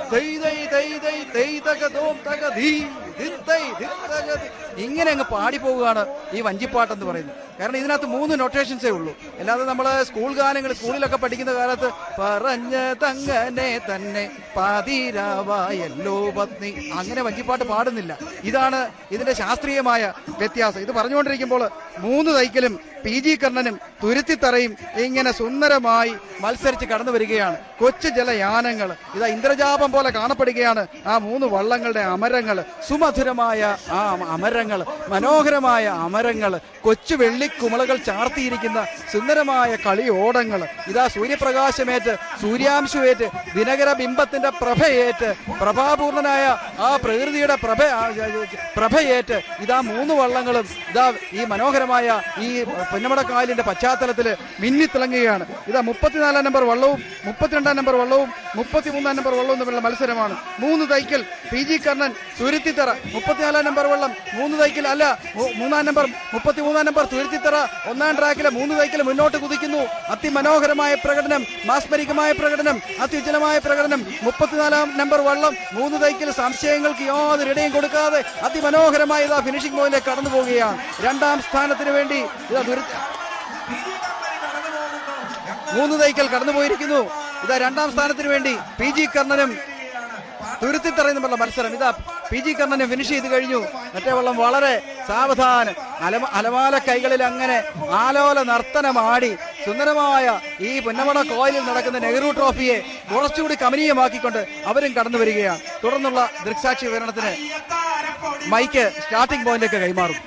ദൈ ദൈ ദൈ ദൈ ദൈ തക ദോം തക ധീ ധിത്തൈ ധിത്തക ധി. ഇങ്ങനെ അങ്ങ് പാടി പോവുകയാണ് ഈ വഞ്ചിപ്പാട്ടെന്ന് പറയുന്നത് കാരണം ഇതിനകത്ത് മൂന്ന് നൊട്ടേഷൻസേ ഉള്ളൂ അല്ലാതെ നമ്മൾ സ്കൂൾ ഗാനങ്ങൾ സ്കൂളിലൊക്കെ പഠിക്കുന്ന കാലത്ത് പറഞ്ഞ തങ്ങനെ തന്നെ പാതിരാവായല്ലോ പത്നി അങ്ങനെ വഞ്ചിപ്പാട്ട് പാടുന്നില്ല ഇതാണ് ഇതിന്റെ ശാസ്ത്രീയമായ വ്യത്യാസം ഇത് പറഞ്ഞുകൊണ്ടിരിക്കുമ്പോൾ മൂന്ന് തൈക്കലും പി ജി കർണനും തുരുത്തിത്തറയും ഇങ്ങനെ സുന്ദരമായി മത്സരിച്ച് കടന്നു വരികയാണ് കൊച്ചു ജലയാനങ്ങൾ ഇതാ ഇന്ദ്രജാപം പോലെ കാണപ്പെടുകയാണ് ആ മൂന്ന് വള്ളങ്ങളുടെ അമരങ്ങൾ സുമധുരമായ ആ അമരങ്ങൾ മനോഹരമായ അമരങ്ങൾ കൊച്ചു വെള്ളിക്കുമളകൾ ചാർത്തിയിരിക്കുന്ന സുന്ദരമായ കളിയോടങ്ങൾ ഇതാ സൂര്യപ്രകാശമേറ്റ് സൂര്യാംശുവേറ്റ് ദിനകര ബിംബത്തിന്റെ പ്രഭയേറ്റ് പ്രഭാപൂർണനായ ആ പ്രകൃതിയുടെ പ്രഭ ആ, പ്രഭയേറ്റ് ഇതാ മൂന്ന് വള്ളങ്ങളും ഇതാ ഈ മനോഹരമായ ഈ പുന്നമടക്കായലിന്റെ പശ്ചാത്തലത്തിൽ മിന്നിത്തിളങ്ങുകയാണ് ഇതാ മുപ്പത്തിനാലാം നമ്പർ വള്ളവും മുപ്പത്തിരണ്ടാം നമ്പർ വള്ളവും മുപ്പത്തിമൂന്നാം നമ്പർ വള്ളവും തമ്മിലുള്ള മത്സരമാണ് മൂന്ന് തൈക്കൽ പി ജി കർണൻ തുരുത്തിത്തറ മുപ്പത്തിനാലാം നമ്പർ വള്ളം മൂന്ന് തൈക്കൽ അല്ല മൂ- മൂന്നാം നമ്പർ മുപ്പത്തിമൂന്നാം നമ്പർ തുരുത്തിത്തറ ഒന്നാം ട്രാക്കിലെ മൂന്ന് തൈക്കൽ മുന്നോട്ട് കുതിക്കുന്നു അതിമനോഹരമായ പ്രകടനം മാസ്മരികമായ പ്രകടനം അത്യുജ്വലമായ പ്രകടനം മുപ്പത്തിനാലാം നമ്പർ വള്ളം മൂന്ന് തൈക്കൽ സംശയങ്ങൾക്ക് യാതൊരു ഇടയും കൊടുക്കാതെ അതിമനോഹരമായ ഇതാ ഫിനിഷിംഗ് പോയിന്റിലേക്ക് കടന്നു പോവുകയാണ് രണ്ടാം സ്ഥാനത്തിന് വേണ്ടി ഇതാ ദുരിത മൂന്ന് തൈക്കൽ കടന്നുപോയിരിക്കുന്നു ഇതാ രണ്ടാം സ്ഥാനത്തിന് വേണ്ടി പി ജി കർണനും തുരുത്തിത്തറയുന്നുമുള്ള മത്സരം ഇതാ പി ജി കർണനെ ഫിനിഷ് ചെയ്ത് കഴിഞ്ഞു മറ്റേ വള്ളം വളരെ സാവധാനം അലമ അലമാല കൈകളിൽ അങ്ങനെ ആലോല നർത്തനമാടി സുന്ദരമായ ഈ പുന്നമട കോയിലിൽ നടക്കുന്ന നെഹ്റു ട്രോഫിയെ കുറച്ചുകൂടി കമനീയമാക്കിക്കൊണ്ട് അവരും കടന്നു വരികയാണ് തുടർന്നുള്ള ദൃക്സാക്ഷി വിവരണത്തിന് മൈക്ക് സ്റ്റാർട്ടിംഗ് പോയിന്റിലേക്ക് കൈമാറും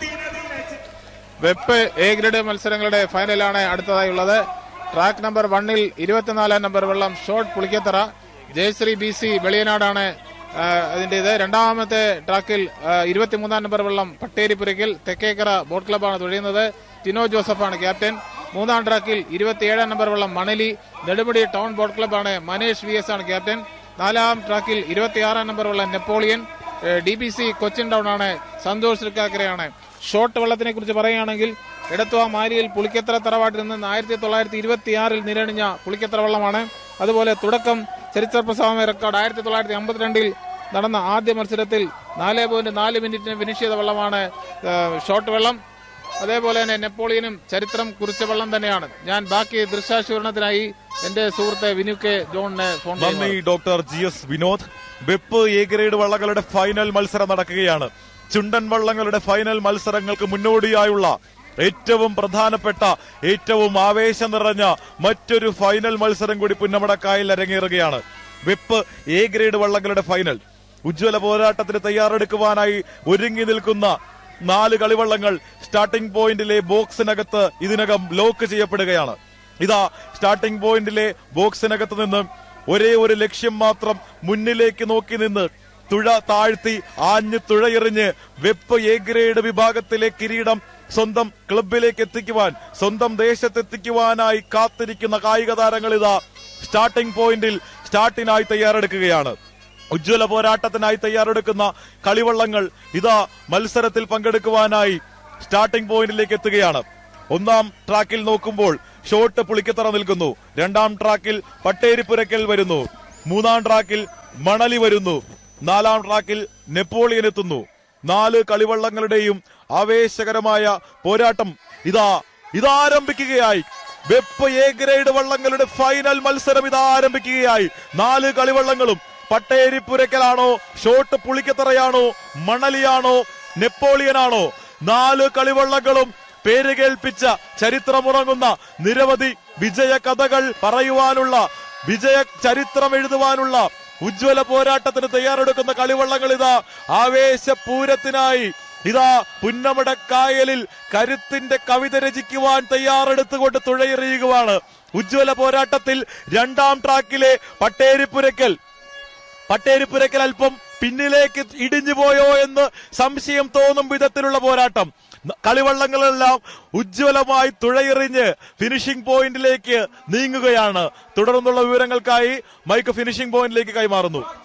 വെപ്പ് എ ഗ്രേഡ് മത്സരങ്ങളുടെ ഫൈനലാണ് അടുത്തതായി ഉള്ളത് ട്രാക്ക് നമ്പർ വണ്ണിൽ ഇരുപത്തിനാലാം നമ്പർ വെള്ളം short Pulikkathara Jayasree B C വെളിയനാടാണ് ആ, അതിന്റെ ഇത് രണ്ടാമത്തെ ട്രാക്കിൽ ആ, ഇരുപത്തിമൂന്നാം നമ്പർ വെള്ളം പട്ടേരിപ്പുരയ്ക്കൽ തെക്കേക്കര ബോട്ട് ക്ലബ്ബാണ് തുഴയുന്നത് ടിനോ ജോസഫാണ് ക്യാപ്റ്റൻ മൂന്നാം ട്രാക്കിൽ ഇരുപത്തിയേഴാം നമ്പർ വെള്ളം മണലി നെടുമുടി ടൗൺ ബോട്ട് ക്ലബ്ബാണ് മനേഷ് വി എസ് ആണ് ക്യാപ്റ്റൻ നാലാം ട്രാക്കിൽ ഇരുപത്തിയാറാം നമ്പർ വെള്ളം Napoleon D B C Cochin town ആണ് സന്തോഷ് തൃക്കാക്കരയാണ് ഷോർട്ട് വള്ളത്തിനെ കുറിച്ച് പറയുകയാണെങ്കിൽ എടത്തുവ മാരിയിൽ പുളിക്കത്തറ തറവാട്ടിൽ നിന്ന് ആയിരത്തി തൊള്ളായിരത്തി ഇരുപത്തിയാറിൽ നിരണിഞ്ഞ പുളിക്കത്തറ വള്ളമാണ് അതുപോലെ തുടക്കം ചരിത്രപ്രസവമായ റെക്കോർഡ് ആയിരത്തി തൊള്ളായിരത്തി അമ്പത്തിരണ്ടിൽ നടന്ന ആദ്യ മത്സരത്തിൽ നാല് പോയിന്റ് നാല് മിനിറ്റിന് ഫിനിഷ് ചെയ്ത വള്ളമാണ് ഏഹ്, ഷോർട്ട് വെള്ളം അതേപോലെ തന്നെ നെപ്പോളിയനും ചരിത്രം കുറിച്ച വെള്ളം തന്നെയാണ് ഞാൻ ബാക്കി ദൃശ്യാശീകരണത്തിനായി എന്റെ സുഹൃത്ത് വിനു കെ ജോണിനെ ഫോൺ നന്ദി ചെയ്യുന്നു ഡോക്ടർ ജി എസ് വിനോദ് വെപ്പ് എ ഗ്രേഡ് വള്ളങ്ങളുടെ ഫൈനൽ മത്സരം നടക്കുകയാണ് ചുണ്ടൻ വള്ളങ്ങളുടെ ഫൈനൽ മത്സരങ്ങൾക്ക് മുന്നോടിയായുള്ള ഏറ്റവും പ്രധാനപ്പെട്ട ഏറ്റവും ആവേശം നിറഞ്ഞ മറ്റൊരു ഫൈനൽ മത്സരം കൂടി പുന്നമടക്കായിൽ അരങ്ങേറുകയാണ് വെപ്പ് എ ഗ്രേഡ് വള്ളങ്ങളുടെ ഫൈനൽ ഉജ്ജ്വല പോരാട്ടത്തിന് തയ്യാറെടുക്കുവാനായി ഒരുങ്ങി നിൽക്കുന്ന നാല് കളിവള്ളങ്ങൾ സ്റ്റാർട്ടിംഗ് പോയിന്റിലെ ബോക്സിനകത്ത് ഇതിനകം ലോക്ക് ചെയ്യപ്പെടുകയാണ് ഇതാ സ്റ്റാർട്ടിംഗ് പോയിന്റിലെ ബോക്സിനകത്ത് നിന്ന് ഒരേ ഒരു ലക്ഷ്യം മാത്രം മുന്നിലേക്ക് നോക്കി നിന്ന് തുഴ താഴ്ത്തി ആഞ്ഞ് തുഴയെറിഞ്ഞ് വെപ്പ് എ ഗ്രേഡ് വിഭാഗത്തിലെ കിരീടം സ്വന്തം ക്ലബിലേക്ക് എത്തിക്കുവാൻ സ്വന്തം ദേശത്തെത്തിക്കുവാനായി കാത്തിരിക്കുന്ന കായിക താരങ്ങൾ ഇതാ സ്റ്റാർട്ടിംഗ് പോയിന്റിൽ സ്റ്റാർട്ടിനായി തയ്യാറെടുക്കുകയാണ് ഉജ്ജ്വല പോരാട്ടത്തിനായി തയ്യാറെടുക്കുന്ന കളിവള്ളങ്ങൾ ഇതാ മത്സരത്തിൽ പങ്കെടുക്കുവാനായി സ്റ്റാർട്ടിംഗ് പോയിന്റിലേക്ക് എത്തുകയാണ് ഒന്നാം ട്രാക്കിൽ നോക്കുമ്പോൾ ഷോട്ട് പുളിക്കത്തറ നിൽക്കുന്നു രണ്ടാം ട്രാക്കിൽ പട്ടേരിപ്പുരക്കൽ വരുന്നു മൂന്നാം ട്രാക്കിൽ മണലി വരുന്നു നാലാം ട്രാക്കിൽ നെപ്പോളിയൻ എത്തുന്നു നാല് കളിവള്ളങ്ങളുടെയും ആവേശകരമായ പോരാട്ടം ഇതാ ഇതാ ആരംഭിക്കുകയായി വെപ്പ് എ ഗ്രേഡ് വള്ളങ്ങളുടെ ഫൈനൽ മത്സരം ഇതാ ആരംഭിക്കുകയായി നാല് കളിവള്ളങ്ങളും പട്ടേരിപ്പുരക്കലാണോ ഷോട്ട് പുളിക്കത്തറയാണോ മണലിയാണോ നെപ്പോളിയനാണോ നാല് കളിവള്ളങ്ങളും പേര് കേൾപ്പിച്ച ചരിത്രമുറങ്ങുന്ന നിരവധി വിജയ കഥകൾ പറയുവാനുള്ള വിജയ ചരിത്രം എഴുതുവാനുള്ള ഉജ്ജ്വല പോരാട്ടത്തിന് തയ്യാറെടുക്കുന്ന കളിവള്ളങ്ങൾ ഇതാ ആവേശപൂരത്തിനായി ഇതാ പുന്നമടക്കായലിൽ കരുത്തിന്റെ കവിത രചിക്കുവാൻ തയ്യാറെടുത്തുകൊണ്ട് തുഴയെറിയുകയാണ് ഉജ്ജ്വല പോരാട്ടത്തിൽ രണ്ടാം ട്രാക്കിലെ പട്ടേരിപ്പുരക്കൽ പട്ടേരിപ്പുരക്കൽ അല്പം പിന്നിലേക്ക് ഇടിഞ്ഞു പോയോ എന്ന് സംശയം തോന്നും വിധത്തിലുള്ള പോരാട്ടം ന- കളിവള്ളങ്ങളെല്ലാം ഉജ്ജ്വലമായി തുഴയെറിഞ്ഞ് ഫിനിഷിംഗ് പോയിന്റിലേക്ക് നീങ്ങുകയാണ് തുടർന്നുള്ള വിവരങ്ങൾക്കായി മൈക്ക് ഫിനിഷിംഗ് പോയിന്റിലേക്ക് കൈമാറുന്നു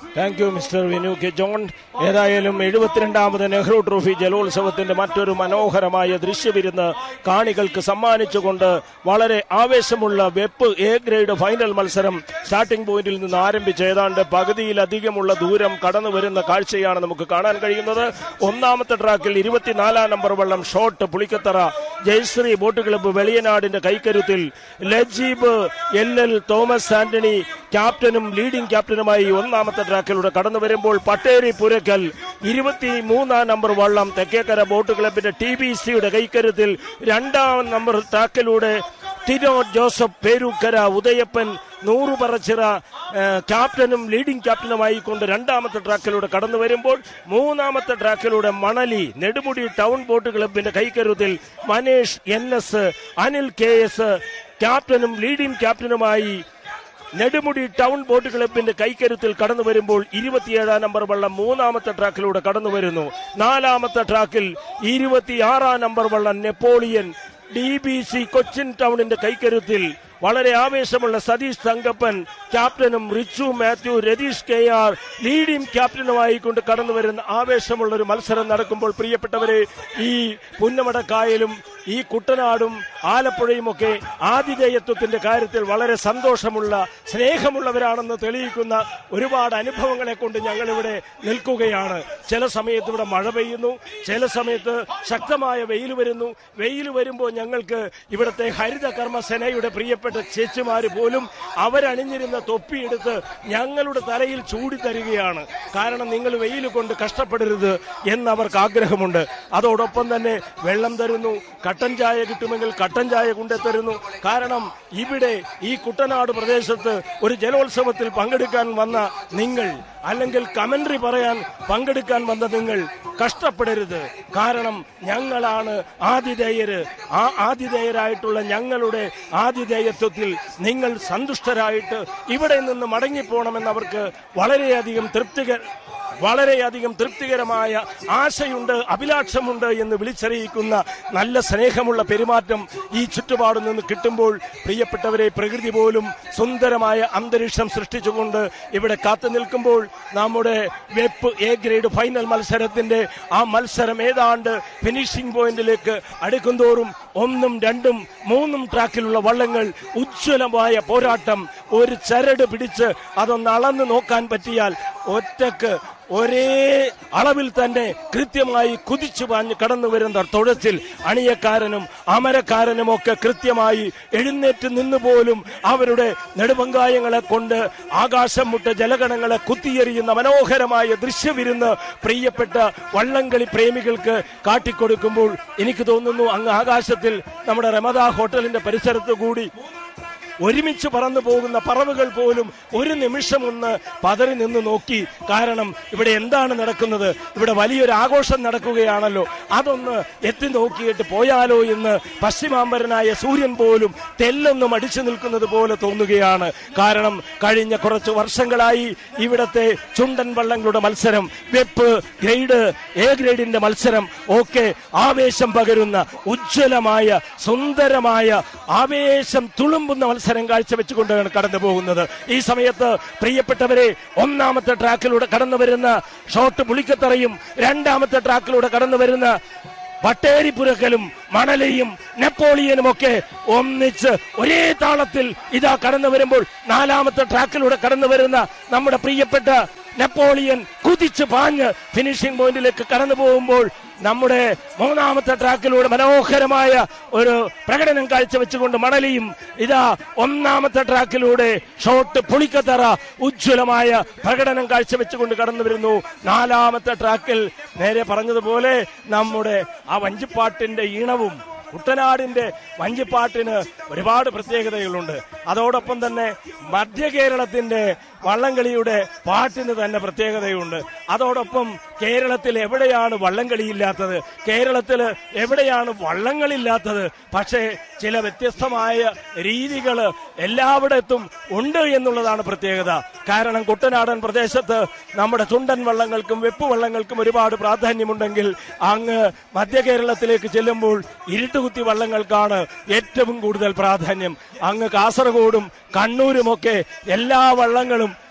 thank you mister Vinu K John ഏതായാലും എഴുപത്തിരണ്ടാമത് നെഹ്റു ട്രോഫി ജലോത്സവത്തിന്റെ മറ്റൊരു മനോഹരമായ ദൃശ്യവിരുന്ന് കാണികൾക്ക് സമ്മാനിച്ചുകൊണ്ട് വളരെ ആവേശമുള്ള വെപ്പ് എ ഗ്രേഡ് ഫൈനൽ മത്സരം സ്റ്റാർട്ടിംഗ് പോയിന്റിൽ നിന്ന് ആരംഭിച്ച് ഏതാണ്ട് പകുതിയിലധികമുള്ള ദൂരം കടന്നു വരുന്ന കാഴ്ചയാണ് നമുക്ക് കാണാൻ കഴിയുന്നത് ഒന്നാമത്തെ ട്രാക്കിൽ ഇരുപത്തിനാലാം നമ്പർ വള്ളം shot Pulikkathara Jayasree boat club വെളിയനാടിന്റെ കൈക്കരുത്തിൽ ലജീബ് എൽ എൽ തോമസ് ആന്റണി ക്യാപ്റ്റനും ലീഡിംഗ് ക്യാപ്റ്റനുമായി ഒന്നാമത്തെ ട്രാക്കിലൂടെ കടന്നു വരുമ്പോൾ പട്ടേരി പുരക്കൽ ഇരുപത്തി മൂന്നാം നമ്പർ വള്ളം തെക്കേക്കര ബോട്ട് ക്ലബിന്റെ ടി ബി സിയുടെ കൈക്കരുത്തിൽ രണ്ടാം നമ്പർ ട്രാക്കിലൂടെ തിരോ ജോസഫ് പേരൂക്കര ഉദയപ്പൻ നൂറു പറച്ചിറ ഏഹ്, ക്യാപ്റ്റനും ലീഡിംഗ് ക്യാപ്റ്റനുമായി കൊണ്ട് രണ്ടാമത്തെ ട്രാക്കിലൂടെ കടന്നു വരുമ്പോൾ മൂന്നാമത്തെ ട്രാക്കിലൂടെ മണലി നെടുമുടി ടൗൺ ബോട്ട് ക്ലബിന്റെ കൈക്കരുത്തിൽ Manesh N S Anil K S ക്യാപ്റ്റനും ലീഡിംഗ് ക്യാപ്റ്റനുമായി നെടുമുടി ടൗൺ ബോട്ട് ക്ലബിന്റെ കൈക്കരുത്തിൽ കടന്നു വരുമ്പോൾ ഇരുപത്തിയേഴാം നമ്പർ വള്ളം മൂന്നാമത്തെ ട്രാക്കിലൂടെ കടന്നു വരുന്നു നാലാമത്തെ ട്രാക്കിൽ ഇരുപത്തിയാറാം നമ്പർ വള്ളം Napoleon D B C Cochin ടൗണിന്റെ കൈക്കരുത്തിൽ വളരെ ആവേശമുള്ള സതീഷ് തങ്കപ്പൻ ക്യാപ്റ്റനും Richu Mathew Ratheesh K R leading ക്യാപ്റ്റനുമായി കൊണ്ട് കടന്നു വരുന്ന ആവേശമുള്ള ഒരു മത്സരം നടക്കുമ്പോൾ പ്രിയപ്പെട്ടവരെ ഈ പുന്നമടക്കായലും ഈ കുട്ടനാടും ആലപ്പുഴയും ഒക്കെ ആതിഥേയത്വത്തിന്റെ കാര്യത്തിൽ വളരെ സന്തോഷമുള്ള സ്നേഹമുള്ളവരാണെന്ന് തെളിയിക്കുന്ന ഒരുപാട് അനുഭവങ്ങളെ കൊണ്ട് ഞങ്ങളിവിടെ നിൽക്കുകയാണ് ചില സമയത്ത് ഇവിടെ മഴ പെയ്യുന്നു ചില സമയത്ത് ശക്തമായ വെയിൽ വരുന്നു വെയിൽ വരുമ്പോൾ ഞങ്ങൾക്ക് ഇവിടുത്തെ ഹരിത കർമ്മസേനയുടെ പ്രിയപ്പെട്ട ചേച്ചിമാര് പോലും അവരണിഞ്ഞിരുന്ന തൊപ്പിയെടുത്ത് ഞങ്ങളുടെ തലയിൽ ചൂടി തരികയാണ് കാരണം നിങ്ങൾ വെയിൽ കൊണ്ട് കഷ്ടപ്പെടരുത് എന്ന് അവർക്ക് ആഗ്രഹമുണ്ട് അതോടൊപ്പം തന്നെ വെള്ളം തരുന്നു കട്ടൻ ചായ കിട്ടുമെങ്കിൽ കട്ടൻ ചായ കൊണ്ടെത്തരുന്നു കാരണം ഇവിടെ ഈ കുട്ടനാട് പ്രദേശത്ത് ഒരു ജലോത്സവത്തിൽ പങ്കെടുക്കാൻ വന്ന നിങ്ങൾ അല്ലെങ്കിൽ കമന്ററി പറയാൻ പങ്കെടുക്കാൻ വന്ന നിങ്ങൾ കഷ്ടപ്പെടരുത് കാരണം ഞങ്ങളാണ് ആതിഥേയര് ആ ആതിഥേയരായിട്ടുള്ള ഞങ്ങളുടെ ആതിഥേയത്വത്തിൽ നിങ്ങൾ സന്തുഷ്ടരായിട്ട് ഇവിടെ നിന്ന് മടങ്ങിപ്പോണമെന്ന് അവർക്ക് വളരെയധികം തൃപ്തികര വളരെയധികം തൃപ്തികരമായ ആശയുണ്ട് അഭിലാഷമുണ്ട് എന്ന് വിളിച്ചറിയിക്കുന്ന നല്ല സ്നേഹമുള്ള പെരുമാറ്റം ഈ ചുറ്റുപാടിൽ നിന്ന് കിട്ടുമ്പോൾ പ്രിയപ്പെട്ടവരെ പ്രകൃതി പോലും സുന്ദരമായ അന്തരീക്ഷം സൃഷ്ടിച്ചുകൊണ്ട് ഇവിടെ കാത്തു നിൽക്കുമ്പോൾ നമ്മുടെ വെപ്പ് എ ഗ്രേഡ് ഫൈനൽ മത്സരത്തിന്റെ ആ മത്സരം ഏതാണ്ട് ഫിനിഷിംഗ് പോയിന്റിലേക്ക് അടുക്കുന്തോറും ഒന്നും രണ്ടും മൂന്നും ട്രാക്കിലുള്ള വള്ളങ്ങൾ ഉജ്ജ്വലമായ പോരാട്ടം ഒരു ചരട് പിടിച്ച് അതൊന്ന് അളന്ന് നോക്കാൻ പറ്റിയാൽ ഒറ്റക്ക് ഒരേ അളവിൽ തന്നെ കൃത്യമായി കുതിച്ചു പാഞ്ഞ് കടന്നു വരുന്ന തൊഴത്തിൽ അണിയക്കാരനും അമരക്കാരനും ഒക്കെ കൃത്യമായി എഴുന്നേറ്റ് നിന്ന് പോലും അവരുടെ നെടുപങ്കായങ്ങളെ കൊണ്ട് ആകാശം മുട്ട ജലഗണങ്ങളെ കുത്തിയെറിയുന്ന മനോഹരമായ ദൃശ്യവിരുന്ന് പ്രിയപ്പെട്ട വള്ളംകളി പ്രേമികൾക്ക് കാട്ടിക്കൊടുക്കുമ്പോൾ എനിക്ക് തോന്നുന്നു അങ്ങ് ആകാശത്തിൽ നമ്മുടെ റമദ ഹോട്ടലിന്റെ പരിസരത്ത് കൂടി ഒരുമിച്ച് പറന്നു പോകുന്ന പറവുകൾ പോലും ഒരു നിമിഷം ഒന്ന് പതറി നിന്ന് നോക്കി കാരണം ഇവിടെ എന്താണ് നടക്കുന്നത് ഇവിടെ വലിയൊരു ആഘോഷം നടക്കുകയാണല്ലോ അതൊന്ന് എത്തി നോക്കിയിട്ട് പോയാലോ എന്ന് പശ്ചിമാംബരനായ സൂര്യൻ പോലും തെല്ലൊന്നും അടിച്ചു നിൽക്കുന്നത് പോലെ തോന്നുകയാണ് കാരണം കഴിഞ്ഞ കുറച്ച് വർഷങ്ങളായി ഇവിടത്തെ ചുണ്ടൻ വള്ളങ്ങളുടെ മത്സരം വെപ്പ് ഗ്രേഡ് എ ഗ്രേഡിന്റെ മത്സരം ഒക്കെ ആവേശം പകരുന്ന ഉജ്ജ്വലമായ സുന്ദരമായ ആവേശം തുളുമ്പുന്ന മത്സരം കാഴ്ചവെച്ചുകൊണ്ടാണ് കടന്നു പോകുന്നത് ഈ സമയത്ത് പ്രിയപ്പെട്ടവരെ ഒന്നാമത്തെ ട്രാക്കിലൂടെ കടന്നു വരുന്ന ഷോട്ട് പുളിക്കത്തറയും രണ്ടാമത്തെ ട്രാക്കിലൂടെ കടന്നു വരുന്ന വട്ടേരിപ്പുരക്കലും മണലയും നെപ്പോളിയനും ഒക്കെ ഒന്നിച്ച് ഒരേ താളത്തിൽ ഇതാ കടന്നു വരുമ്പോൾ നാലാമത്തെ ട്രാക്കിലൂടെ കടന്നു വരുന്ന നമ്മുടെ പ്രിയപ്പെട്ട നെപ്പോളിയൻ കുതിച്ച് പാഞ്ഞ് ഫിനിഷിംഗ് പോയിന്റിലേക്ക് കടന്നു പോകുമ്പോൾ നമ്മുടെ മൂന്നാമത്തെ ട്രാക്കിലൂടെ മനോഹരമായ ഒരു പ്രകടനം കാഴ്ചവെച്ചുകൊണ്ട് മണലിയും ഇതാ ഒന്നാമത്തെ ട്രാക്കിലൂടെ ഷോട്ട് പുളിക്കത്തറ ഉജ്ജ്വലമായ പ്രകടനം കാഴ്ചവെച്ചുകൊണ്ട് കടന്നു വരുന്നു നാലാമത്തെ ട്രാക്കിൽ നേരെ പറഞ്ഞതുപോലെ നമ്മുടെ ആ വഞ്ചിപ്പാട്ടിന്റെ ഈണവും കുട്ടനാടിന്റെ വഞ്ചിപ്പാട്ടിന് ഒരുപാട് പ്രത്യേകതകളുണ്ട് അതോടൊപ്പം തന്നെ മധ്യ കേരളത്തിന്റെ വള്ളംകളിയുടെ പാട്ടിന് തന്നെ പ്രത്യേകതയുണ്ട് അതോടൊപ്പം കേരളത്തിൽ എവിടെയാണ് വള്ളംകളിയില്ലാത്തത് കേരളത്തിൽ എവിടെയാണ് വള്ളങ്ങളില്ലാത്തത് പക്ഷേ ചില വ്യത്യസ്തമായ രീതികൾ എല്ലായിടത്തും ഉണ്ട് എന്നുള്ളതാണ് പ്രത്യേകത കാരണം കുട്ടനാടൻ പ്രദേശത്ത് നമ്മുടെ ചുണ്ടൻ വള്ളങ്ങൾക്കും വെപ്പ് വള്ളങ്ങൾക്കും ഒരുപാട് പ്രാധാന്യമുണ്ടെങ്കിൽ അങ്ങ് മധ്യ കേരളത്തിലേക്ക് ചെല്ലുമ്പോൾ ഇരുട്ടുകുത്തി വള്ളങ്ങൾക്കാണ് ഏറ്റവും കൂടുതൽ പ്രാധാന്യം അങ്ങ് കാസർഗോഡും കണ്ണൂരുമൊക്കെ എല്ലാ വള്ളങ്ങളും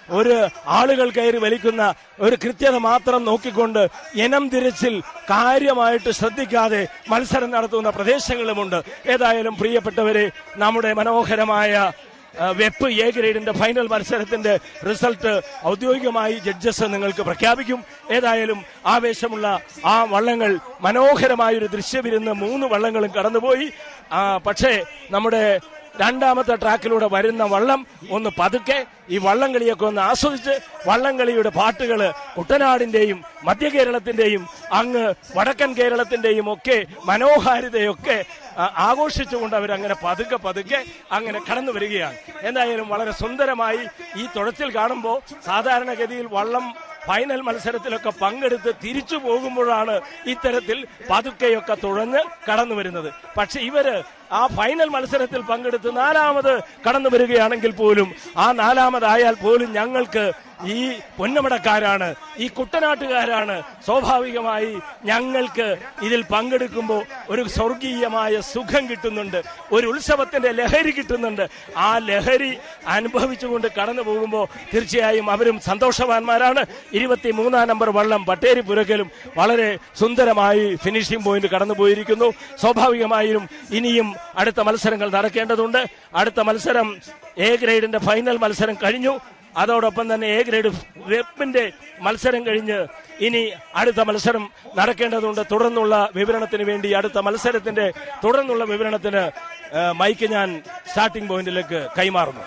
ഒരു ആളുകൾ കയറി വലിക്കുന്ന ഒരു കൃത്യത മാത്രം നോക്കിക്കൊണ്ട് ഇനം തിരച്ചിൽ കാര്യമായിട്ട് ശ്രദ്ധിക്കാതെ മത്സരം നടത്തുന്ന പ്രദേശങ്ങളുമുണ്ട് ഏതായാലും പ്രിയപ്പെട്ടവരെ നമ്മുടെ മനോഹരമായ ആ, വെപ്പ് എ ഗ്രേഡിന്റെ ഫൈനൽ മത്സരത്തിന്റെ റിസൾട്ട് ഔദ്യോഗികമായി ജഡ്ജസ് നിങ്ങൾക്ക് പ്രഖ്യാപിക്കും ഏതായാലും ആവേശമുള്ള ആ വള്ളങ്ങൾ മനോഹരമായൊരു ദൃശ്യവിരുന്ന് മൂന്ന് വള്ളങ്ങളും കടന്നുപോയി ആ, പക്ഷേ നമ്മുടെ രണ്ടാമത്തെ ട്രാക്കിലൂടെ വരുന്ന വള്ളം ഒന്ന് പതുക്കെ ഈ വള്ളംകളിയൊക്കെ ഒന്ന് ആസ്വദിച്ച് വള്ളംകളിയുടെ പാട്ടുകള് കുട്ടനാടിന്റെയും മധ്യ കേരളത്തിന്റെയും അങ്ങ് വടക്കൻ കേരളത്തിന്റെയും ഒക്കെ മനോഹാരിതയൊക്കെ ആ, ആഘോഷിച്ചുകൊണ്ട് അവർ അങ്ങനെ പതുക്കെ പതുക്കെ അങ്ങനെ കടന്നു വരികയാണ് എന്തായാലും വളരെ സുന്ദരമായി ഈ തുഴച്ചിൽ കാണുമ്പോൾ സാധാരണഗതിയിൽ വള്ളം ഫൈനൽ മത്സരത്തിലൊക്കെ പങ്കെടുത്ത് തിരിച്ചു പോകുമ്പോഴാണ് ഇത്തരത്തിൽ പതുക്കെയൊക്കെ തുഴഞ്ഞ് കടന്നു വരുന്നത് പക്ഷെ ഇവര് ആ ഫൈനൽ മത്സരത്തിൽ പങ്കെടുത്ത് നാലാമത് കടന്നു വരികയാണെങ്കിൽ പോലും ആ നാലാമതായാൽ പോലും ഞങ്ങൾക്ക് ഈ പൊന്നമടക്കാരാണ് ഈ കുട്ടനാട്ടുകാരാണ് സ്വാഭാവികമായി ഞങ്ങൾക്ക് ഇതിൽ പങ്കെടുക്കുമ്പോൾ ഒരു സ്വർഗീയമായ സുഖം കിട്ടുന്നുണ്ട് ഒരു ഉത്സവത്തിന്റെ ലഹരി കിട്ടുന്നുണ്ട് ആ ലഹരി അനുഭവിച്ചുകൊണ്ട് കടന്നു പോകുമ്പോൾ തീർച്ചയായും അവരും സന്തോഷവാന്മാരാണ് ഇരുപത്തി മൂന്നാം നമ്പർ വള്ളം പട്ടേരി പുരക്കലും വളരെ സുന്ദരമായി ഫിനിഷിംഗ് പോയിന്റ് കടന്നു പോയിരിക്കുന്നു സ്വാഭാവികമായും ഇനിയും അടുത്ത മത്സരങ്ങൾ നടക്കേണ്ടതുണ്ട് അടുത്ത മത്സരം എ ഗ്രേഡിന്റെ ഫൈനൽ മത്സരം കഴിഞ്ഞു അതോടൊപ്പം തന്നെ എ ഗ്രേഡ് വെപ്പിന്റെ മത്സരം കഴിഞ്ഞ് ഇനി അടുത്ത മത്സരം നടക്കേണ്ടതുണ്ട് തുടർന്നുള്ള വിവരണത്തിന് വേണ്ടി അടുത്ത മത്സരത്തിന്റെ തുടർന്നുള്ള വിവരണത്തിന് ആ, മൈക്ക് ഞാൻ സ്റ്റാർട്ടിംഗ് പോയിന്റിലേക്ക് കൈമാറുന്നു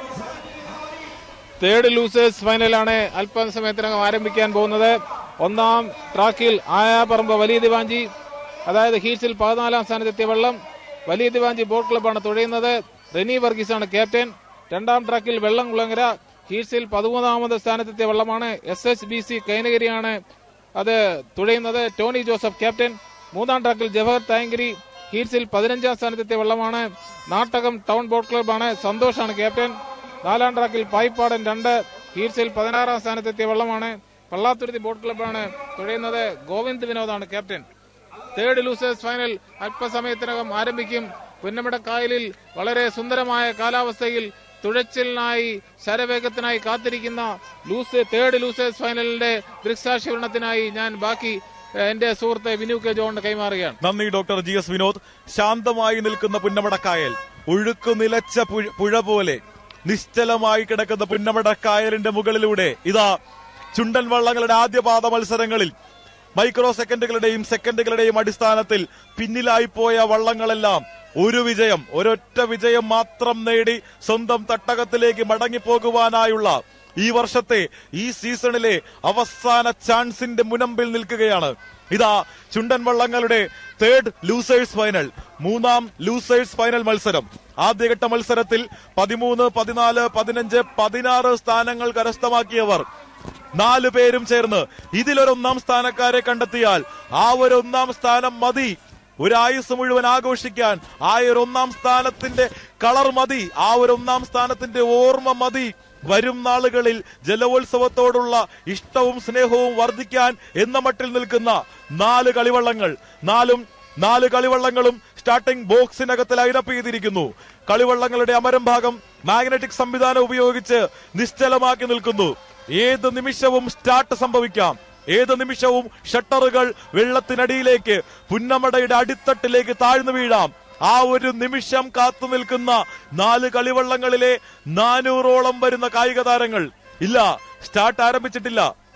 തേർഡ് ലൂസേഴ്സ് ഫൈനലാണ് അല്പസമയത്തിനകം ആരംഭിക്കാൻ പോകുന്നത് ഒന്നാം ട്രാക്കിൽ ആയാപറമ്പ് വലിയ ദിവാഞ്ചി അതായത് ഹീറ്റ്സിൽ പതിനാലാം സ്ഥാനത്തെത്തിയ വെള്ളം വലിയ ദിവാഞ്ചി ബോട്ട് ക്ലബാണ് തുഴയുന്നത് റെനി വർഗീസാണ് ക്യാപ്റ്റൻ രണ്ടാം ട്രാക്കിൽ വെള്ളം കുളങ്ങര ഹീറ്റ്സിൽ പതിമൂന്നാമത് സ്ഥാനത്തെത്തിയ വെള്ളമാണ് എസ് എച്ച് ബി സി കൈനഗിരിയാണ് അത് തുഴയുന്നത് ടോണി ജോസഫ് ക്യാപ്റ്റൻ മൂന്നാം ട്രാക്കിൽ ജവഹർ തായങ്കരി ഹീറ്റ്സിൽ പതിനഞ്ചാം സ്ഥാനത്തെത്തിയ വെള്ളമാണ് നാട്ടകം ടൗൺ ബോട്ട് ക്ലബാണ് സന്തോഷാണ് ക്യാപ്റ്റൻ നാലാം ട്രാക്കിൽ പായിപ്പാടൻ രണ്ട് ഹീറ്റ്സിൽ പതിനാറാം സ്ഥാനത്തെത്തിയ വെള്ളമാണ് പള്ളാത്തുരുത്തി ബോട്ട് ക്ലബാണ് തുഴയുന്നത് ഗോവിന്ദ് വിനോദാണ് ക്യാപ്റ്റൻ തേർഡ് ലൂസേഴ്സ് ഫൈനൽ അല്പസമയത്തിനകം ആരംഭിക്കും പുന്നമടക്കായലിൽ വളരെ സുന്ദരമായ കാലാവസ്ഥയിൽ തുഴച്ചിലിനായി ശരവേഗത്തിനായി കാത്തിരിക്കുന്ന ലൂസ് തേർഡ് ലൂസേഴ്സ് ഫൈനലിന്റെ ദൃക്സാക്ഷികരണത്തിനായി ഞാൻ ബാക്കി ഏഹ്, എന്റെ സുഹൃത്ത് വിനു കെ ജോണിന് കൈമാറുകയാണ് നന്ദി ഡോക്ടർ ജി എസ് വിനോദ് ശാന്തമായി നിൽക്കുന്ന പുന്നമടക്കായൽ ഒഴുക്കു നിലച്ച പുഴ- പുഴ പോലെ നിശ്ചലമായി കിടക്കുന്ന പുന്നമടക്കായലിന്റെ മുകളിലൂടെ ഇതാ ചുണ്ടൻ വള്ളങ്ങളുടെ ആദ്യപാദ മത്സരങ്ങളിൽ മൈക്രോ സെക്കൻഡുകളുടെയും സെക്കൻഡുകളുടെയും അടിസ്ഥാനത്തിൽ പിന്നിലായി പോയ വള്ളങ്ങളെല്ലാം ഒരു വിജയം ഒരൊറ്റ വിജയം മാത്രം നേടി സ്വന്തം തട്ടകത്തിലേക്ക് മടങ്ങിപ്പോകുവാനായുള്ള ഈ വർഷത്തെ ഈ സീസണിലെ അവസാന ചാൻസിന്റെ മുനമ്പിൽ നിൽക്കുകയാണ് ഇതാ ചുണ്ടൻ വള്ളങ്ങളുടെ തേർഡ് ലൂസേഴ്സ് ഫൈനൽ മൂന്നാം ലൂസേഴ്സ് ഫൈനൽ മത്സരം ആദ്യഘട്ട മത്സരത്തിൽ പതിമൂന്ന് പതിനാല് പതിനഞ്ച് പതിനാറ് സ്ഥാനങ്ങൾ കരസ്ഥമാക്കിയവർ നാല് പേരും ചേർന്ന് ഇതിലൊരു ഒന്നാം സ്ഥാനക്കാരെ കണ്ടെത്തിയാൽ ആ ഒരു ഒന്നാം സ്ഥാനം മതി ഒരു ആയുസ് മുഴുവൻ ആഘോഷിക്കാൻ ആ ഒരു ഒന്നാം സ്ഥാനത്തിന്റെ കളർ മതി ആ ഒരു ഒന്നാം സ്ഥാനത്തിന്റെ ഓർമ്മ മതി വരും നാളുകളിൽ ജലോത്സവത്തോടുള്ള ഇഷ്ടവും സ്നേഹവും വർദ്ധിക്കാൻ എന്ന മട്ടിൽ നിൽക്കുന്ന നാല് കളിവള്ളങ്ങൾ നാലും നാല് കളിവള്ളങ്ങളും സ്റ്റാർട്ടിംഗ് ബോക്സിനകത്ത് ലൈനപ്പ് ചെയ്തിരിക്കുന്നു കളിവള്ളങ്ങളുടെ അമരം ഭാഗം മാഗ്നറ്റിക് സംവിധാനം ഉപയോഗിച്ച് നിശ്ചലമാക്കി നിൽക്കുന്നു ഏത് നിമിഷവും സ്റ്റാർട്ട് സംഭവിക്കാം ഏത് നിമിഷവും ഷട്ടറുകൾ വെള്ളത്തിനടിയിലേക്ക് പുന്നമടയുടെ അടിത്തട്ടിലേക്ക് താഴ്ന്നു വീഴാം ആ ഒരു നിമിഷം കാത്തു നിൽക്കുന്ന നാല് കളിവള്ളങ്ങളിലെ നാനൂറോളം വരുന്ന കായിക താരങ്ങൾ ഇല്ല സ്റ്റാർട്ട് ആരംഭിച്ചിട്ടില്ല